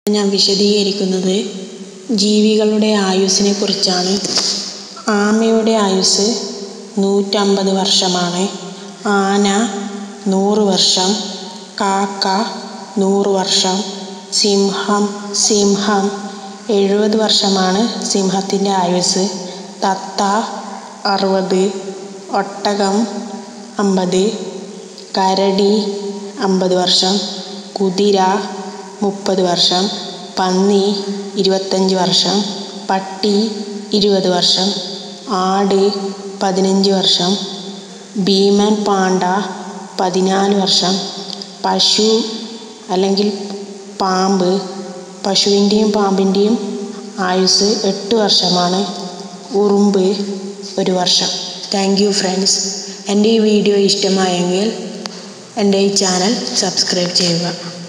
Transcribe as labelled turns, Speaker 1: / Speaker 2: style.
Speaker 1: ഞാൻ വിശദീകരിക്കുന്നത് ജീവികളുടെ ആയുസ്സിനെ കുറിച്ചാണ് ആമയുടെ ആയുസ്സ് നൂറ്റമ്പത് വർഷമാണ് ആന നൂറ് വർഷം കാക്ക നൂറ് വർഷം സിംഹം സിംഹം എഴുപത് വർഷമാണ് സിംഹത്തിൻ്റെ ആയുസ്സ് തത്ത അറുപത് ഒട്ടകം അമ്പത് കരടി അമ്പത് വർഷം കുതിര മുപ്പത് വർഷം പന്നി ഇരുപത്തഞ്ച് വർഷം പട്ടി ഇരുപത് വർഷം ആട് പതിനഞ്ച് വർഷം ഭീമൻ പാണ്ട പതിനാല് വർഷം പശു അല്ലെങ്കിൽ പാമ്പ് പശുവിൻ്റെയും പാമ്പിൻ്റെയും ആയുസ്സ് എട്ട് വർഷമാണ് ഉറുമ്പ് ഒരു വർഷം താങ്ക് യു ഫ്രണ്ട്സ് എൻ്റെ ഈ വീഡിയോ ഇഷ്ടമായെങ്കിൽ എൻ്റെ ഈ ചാനൽ സബ്സ്ക്രൈബ് ചെയ്യുക